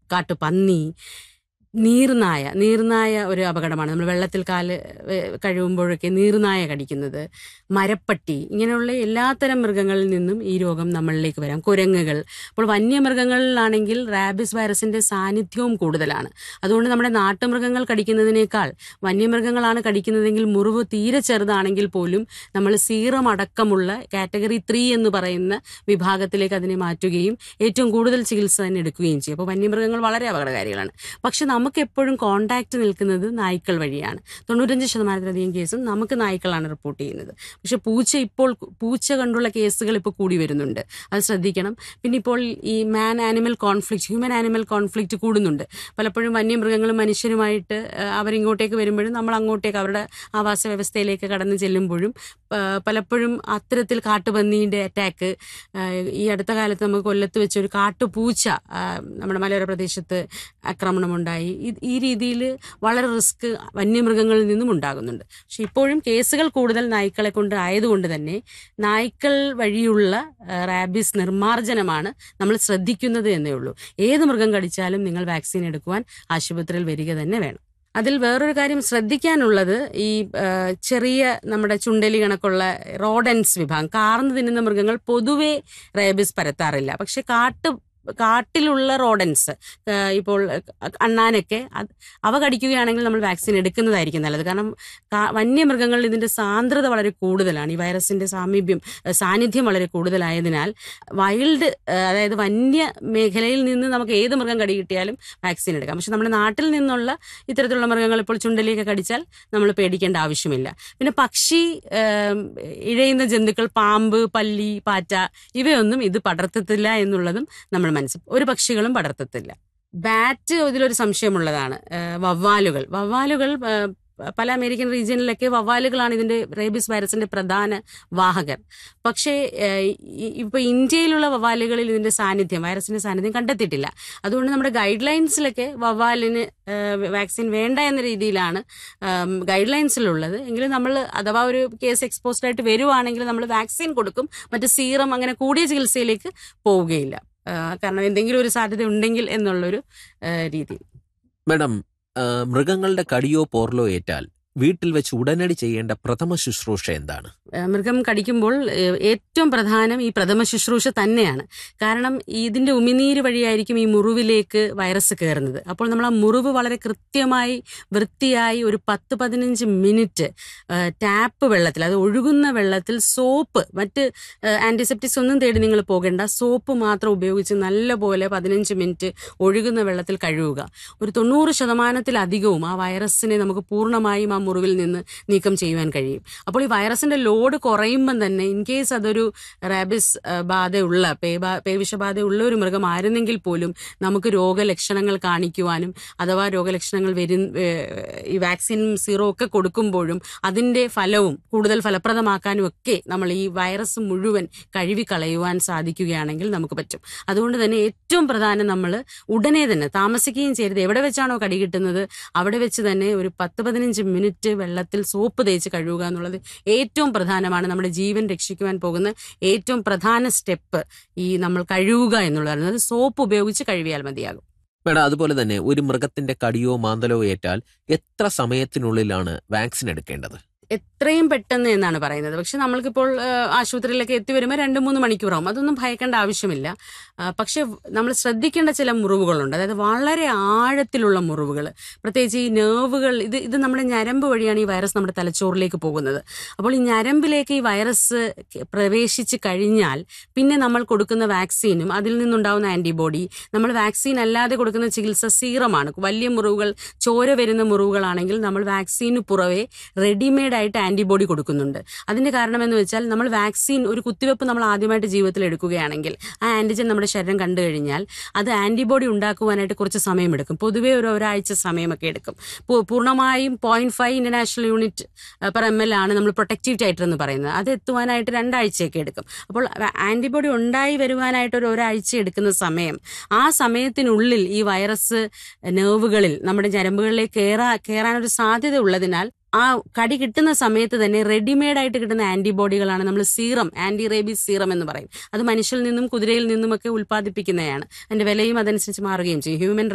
കാട്ടുപന്നി നീർനായ നീർനായ ഒരു അപകടമാണ് നമ്മൾ വെള്ളത്തിൽ കാല് ഏഹ്, കഴുകുമ്പോഴൊക്കെ നീർനായ കടിക്കുന്നത് മരപ്പട്ടി ഇങ്ങനെയുള്ള എല്ലാത്തരം മൃഗങ്ങളിൽ നിന്നും ഈ രോഗം നമ്മളിലേക്ക് വരാം കുരങ്ങുകൾ അപ്പോൾ വന്യമൃഗങ്ങളിലാണെങ്കിൽ റാബിസ് വൈറസിന്റെ സാന്നിധ്യവും കൂടുതലാണ് അതുകൊണ്ട് നമ്മുടെ നാട്ടുമൃഗങ്ങൾ കടിക്കുന്നതിനേക്കാൾ വന്യമൃഗങ്ങളാണ് കടിക്കുന്നതെങ്കിൽ മുറിവ് തീരെ ചെറുതാണെങ്കിൽ പോലും നമ്മൾ സീറം അടക്കമുള്ള കാറ്റഗറി ത്രീ എന്ന് പറയുന്ന വിഭാഗത്തിലേക്ക് അതിനെ മാറ്റുകയും ഏറ്റവും കൂടുതൽ ചികിത്സ തന്നെ എടുക്കുകയും ചെയ്യും അപ്പോൾ വന്യമൃഗങ്ങൾ വളരെ അപകടകാരികളാണ് പക്ഷെ നമുക്ക് എപ്പോഴും കോണ്ടാക്ട് നിൽക്കുന്നത് നായ്ക്കൾ വഴിയാണ് തൊണ്ണൂറ്റഞ്ച് ശതമാനത്തിലധികം കേസും നമുക്ക് നായ്ക്കളാണ് റിപ്പോർട്ട് ചെയ്യുന്നത് പക്ഷെ പൂച്ച ഇപ്പോൾ പൂച്ച കണ്ടുള്ള കേസുകൾ ഇപ്പോൾ കൂടി വരുന്നുണ്ട് അത് ശ്രദ്ധിക്കണം പിന്നെ ഇപ്പോൾ ഈ man animal conflict human animal conflict കൂടുന്നുണ്ട് പലപ്പോഴും വന്യമൃഗങ്ങളും മനുഷ്യരുമായിട്ട് ആ, അവരിങ്ങോട്ടേക്ക് വരുമ്പോഴും നമ്മൾ അങ്ങോട്ടേക്ക് അവരുടെ ആവാസ വ്യവസ്ഥയിലേക്ക് കടന്നു ചെല്ലുമ്പോഴും ആ, പലപ്പോഴും അത്തരത്തിൽ കാട്ടുപന്നീൻ്റെ അറ്റാക്ക് ഈ അടുത്ത കാലത്ത് നമുക്ക് കൊല്ലത്ത് വെച്ച് ഒരു കാട്ടുപൂച്ച ആ, നമ്മുടെ മലയോര പ്രദേശത്ത് ആക്രമണമുണ്ടായി ഈ- ഈ രീതിയിൽ വളരെ റിസ്ക് വന്യമൃഗങ്ങളിൽ നിന്നും ഉണ്ടാകുന്നുണ്ട് പക്ഷെ ഇപ്പോഴും കേസുകൾ കൂടുതൽ നായ്ക്കളെ കൊണ്ട് ആയതുകൊണ്ട് തന്നെ നായ്ക്കൾ വഴിയുള്ള ആ, റാബിസ് നിർമ്മാർജ്ജനമാണ് നമ്മൾ ശ്രദ്ധിക്കുന്നത് എന്നേ ഉള്ളൂ ഏത് മൃഗം കടിച്ചാലും നിങ്ങൾ വാക്സിൻ എടുക്കുവാൻ ആശുപത്രിയിൽ വരിക തന്നെ വേണം അതിൽ വേറൊരു കാര്യം ശ്രദ്ധിക്കാനുള്ളത് ഈ ആ, ചെറിയ നമ്മുടെ ചുണ്ടലി കണക്കുള്ള റോഡൻസ് വിഭാഗം കാർന്ന് തിന്നുന്ന മൃഗങ്ങൾ പൊതുവെ റേബിസ് പരത്താറില്ല പക്ഷെ കാട്ട് കാട്ടിലുള്ള റോഡൻസ് ഇപ്പോൾ അണ്ണാനൊക്കെ അത് അവ കടിക്കുകയാണെങ്കിൽ നമ്മൾ വാക്സിൻ എടുക്കുന്നതായിരിക്കും നല്ലത് കാരണം കാ- വന്യമൃഗങ്ങളിൽ ഇതിന്റെ സാന്ദ്രത വളരെ കൂടുതലാണ് ഈ വൈറസിന്റെ സാമീപ്യം ഏഹ് സാന്നിധ്യം വളരെ കൂടുതലായതിനാൽ വൈൽഡ് ഏഹ് അതായത് വന്യ മേഖലയിൽ നിന്ന് നമുക്ക് ഏത് മൃഗം കടി കിട്ടിയാലും വാക്സിൻ എടുക്കാം പക്ഷെ നമ്മുടെ നാട്ടിൽ നിന്നുള്ള ഇത്തരത്തിലുള്ള മൃഗങ്ങൾ ഇപ്പോൾ ചുണ്ടലിയൊക്കെ കടിച്ചാൽ നമ്മൾ പേടിക്കേണ്ട ആവശ്യമില്ല പിന്നെ പക്ഷി ഏഹ് ഇഴയുന്ന ജന്തുക്കൾ പാമ്പ് പല്ലി പാറ്റ ഇവയൊന്നും ഇത് പടർത്തത്തില്ല എന്നുള്ളതും നമ്മൾ മനസ്സിൽ ഒരു പക്ഷികളും പടർത്തത്തില്ല ബാറ്റ് ഇതിലൊരു സംശയമുള്ളതാണ് ഏഹ് വവ്വാലുകൾ വവ്വാലുകൾ ഏഹ് പല അമേരിക്കൻ റീജിയനിലൊക്കെ വവ്വാലുകളാണ് ഇതിന്റെ റേബിസ് വൈറസിന്റെ പ്രധാന വാഹകർ പക്ഷേ ഏഹ് ഈ- ഇപ്പൊ ഇന്ത്യയിലുള്ള വവ്വാലുകളിൽ ഇതിന്റെ സാന്നിധ്യം വൈറസിന്റെ സാന്നിധ്യം കണ്ടെത്തിയിട്ടില്ല അതുകൊണ്ട് നമ്മുടെ ഗൈഡ് ലൈൻസിലൊക്കെ വവ്വാലിന് ഏഹ് വാക്സിൻ വേണ്ട എന്ന രീതിയിലാണ് ഗൈഡ് ലൈൻസിലുള്ളത് എങ്കിലും നമ്മൾ അഥവാ ഒരു കേസ് എക്സ്പോസ്ഡ് ആയിട്ട് വരുവാണെങ്കിൽ നമ്മൾ വാക്സിൻ കൊടുക്കും മറ്റ് സീറം അങ്ങനെ കൂടിയ ചികിത്സയിലേക്ക് പോവുകയില്ല ആ, കാരണം എന്തെങ്കിലും ഒരു സാധ്യത ഉണ്ടെങ്കിൽ എന്നുള്ളൊരു ആ, രീതി മാഡം ആ, മൃഗങ്ങളുടെ കടിയോ പോർലോ ഏറ്റാൽ വീട്ടിൽ വെച്ച് ഉടനടി ചെയ്യേണ്ട പ്രഥമ ശുശ്രൂഷ എന്താണ് ആ, മൃഗം കടിക്കുമ്പോൾ ഏ, ഏറ്റവും പ്രധാനം ഈ പ്രഥമ ശുശ്രൂഷ തന്നെയാണ് കാരണം ഇതിന്റെ ഉമിനീര് വഴിയായിരിക്കും ഈ മുറിവിലേക്ക് വൈറസ് കയറുന്നത് അപ്പോൾ നമ്മൾ ആ മുറിവ് വളരെ കൃത്യമായി വൃത്തിയായി ഒരു പത്ത് പതിനഞ്ച് മിനിറ്റ് ആ, ടാപ്പ് വെള്ളത്തിൽ അത് ഒഴുകുന്ന വെള്ളത്തിൽ സോപ്പ് മറ്റ് ആന്റിസെപ്റ്റിക്സ് ഒന്നും തേടി നിങ്ങൾ പോകേണ്ട സോപ്പ് മാത്രം ഉപയോഗിച്ച് നല്ലപോലെ പതിനഞ്ച് മിനിറ്റ് ഒഴുകുന്ന വെള്ളത്തിൽ കഴുകുക ഒരു തൊണ്ണൂറ് ശതമാനത്തിലധികവും ആ വൈറസിനെ നമുക്ക് പൂർണ്ണമായും ആ മുറിവിൽ നിന്ന് നീക്കം ചെയ്യുവാൻ കഴിയും അപ്പോൾ ഈ വൈറസിന്റെ ലോഡ് കുറയുമ്പം തന്നെ ഇൻ കേസ് അതൊരു റാബിസ് ആ, ബാധയുള്ള പേ ബാ- പേവിഷബാധയുള്ള ഒരു മൃഗമായിരുന്നെങ്കിൽ പോലും നമുക്ക് രോഗലക്ഷണങ്ങൾ കാണിക്കുവാനും അഥവാ രോഗലക്ഷണങ്ങൾ വരും ഏ, ഈ വാക്സിൻ സീറോ ഒക്കെ കൊടുക്കുമ്പോഴും അതിന്റെ ഫലവും കൂടുതൽ ഫലപ്രദമാക്കാനും ഒക്കെ നമ്മൾ ഈ വൈറസ് മുഴുവൻ കഴുകി കളയുവാൻ സാധിക്കുകയാണെങ്കിൽ നമുക്ക് പറ്റും അതുകൊണ്ട് തന്നെ ഏറ്റവും പ്രധാനം നമ്മൾ ഉടനെ തന്നെ താമസിക്കുകയും ചെയ്യരുത് എവിടെ വെച്ചാണോ കടി കിട്ടുന്നത് അവിടെ വെച്ച് തന്നെ ഒരു പത്ത് പതിനഞ്ച് മിനിറ്റ് വെള്ളത്തിൽ സോപ്പ് തേച്ച് കഴുകുക എന്നുള്ളത് ഏറ്റവും പ്രധാനമാണ് നമ്മുടെ ജീവൻ രക്ഷിക്കുവാൻ പോകുന്ന ഏറ്റവും പ്രധാന സ്റ്റെപ്പ് ഈ നമ്മൾ കഴുകുക എന്നുള്ളതാണ് അത് സോപ്പ് ഉപയോഗിച്ച് കഴുകിയാൽ മതിയാകും മാഡം അതുപോലെ തന്നെ ഒരു മൃഗത്തിന്റെ കടിയോ മാന്തലോ ഏറ്റാൽ എത്ര സമയത്തിനുള്ളിലാണ് വാക്സിൻ എടുക്കേണ്ടത് എത്രയും പെട്ടെന്ന് എന്നാണ് പറയുന്നത് പക്ഷെ നമ്മൾക്കിപ്പോൾ ആ, ആശുപത്രിയിലൊക്കെ എത്തി വരുമ്പോൾ രണ്ട് മൂന്ന് മണിക്കൂറാവും അതൊന്നും ഭയക്കേണ്ട ആവശ്യമില്ല ആ, പക്ഷെ നമ്മൾ ശ്രദ്ധിക്കേണ്ട ചില മുറിവുകളുണ്ട് അതായത് വളരെ ആഴത്തിലുള്ള മുറിവുകൾ പ്രത്യേകിച്ച് ഈ നെർവുകൾ ഇത് ഇത് നമ്മുടെ ഞരമ്പ് വഴിയാണ് ഈ വൈറസ് നമ്മുടെ തലച്ചോറിലേക്ക് പോകുന്നത് അപ്പോൾ ഈ ഞരമ്പിലേക്ക് ഈ വൈറസ് പ്രവേശിച്ച് കഴിഞ്ഞാൽ പിന്നെ നമ്മൾ കൊടുക്കുന്ന വാക്സിനും അതിൽ നിന്നുണ്ടാവുന്ന ആന്റിബോഡി നമ്മൾ വാക്സിൻ അല്ലാതെ കൊടുക്കുന്ന ചികിത്സ സീറമാണ് വലിയ മുറിവുകൾ ചോര വരുന്ന മുറിവുകളാണെങ്കിൽ നമ്മൾ വാക്സിന് പുറവെ റെഡിമെയ്ഡ് ആയിട്ട് ആന്റിബോഡി കൊടുക്കുന്നുണ്ട് അതിന്റെ കാരണം എന്ന് വെച്ചാൽ നമ്മൾ വാക്സിൻ ഒരു കുത്തിവെപ്പ് നമ്മൾ ആദ്യമായിട്ട് ജീവിതത്തിൽ എടുക്കുകയാണെങ്കിൽ ആ ആന്റിജൻ നമ്മുടെ ശരീരം കണ്ടു കഴിഞ്ഞാൽ അത് ആന്റിബോഡി ഉണ്ടാക്കുവാനായിട്ട് കുറച്ച് സമയമെടുക്കും പൊതുവേ ഒരു ഒരാഴ്ച സമയമൊക്കെ എടുക്കും പൂ- പൂർണ്ണമായും point five international unit per M L ആണ് നമ്മൾ പ്രൊട്ടക്റ്റീവ് ടൈറ്റർ എന്ന് പറയുന്നത് അത് എത്തുവാനായിട്ട് രണ്ടാഴ്ചയൊക്കെ എടുക്കും അപ്പോൾ ആന്റിബോഡി ഉണ്ടായി വരുവാനായിട്ട് ഒരു ഒരാഴ്ച എടുക്കുന്ന സമയം ആ സമയത്തിനുള്ളിൽ ഈ വൈറസ് നെർവുകളിൽ നമ്മുടെ ഞരമ്പുകളിലേക്ക് കയറാ കയറാനൊരു സാധ്യത ഉള്ളതിനാൽ ആ കടി കിട്ടുന്ന സമയത്ത് തന്നെ റെഡിമെയ്ഡ് ആയിട്ട് കിട്ടുന്ന ആന്റിബോഡികളാണ് നമ്മൾ സീറം ആന്റി റേബീസ് സീറം എന്ന് പറയും അത് മനുഷ്യരിൽ നിന്നും കുതിരയിൽ നിന്നുമൊക്കെ ഉൽപ്പാദിപ്പിക്കുന്നതാണ് അതിന്റെ വിലയും അതനുസരിച്ച് മാറുകയും ചെയ്യും ഹ്യൂമൻ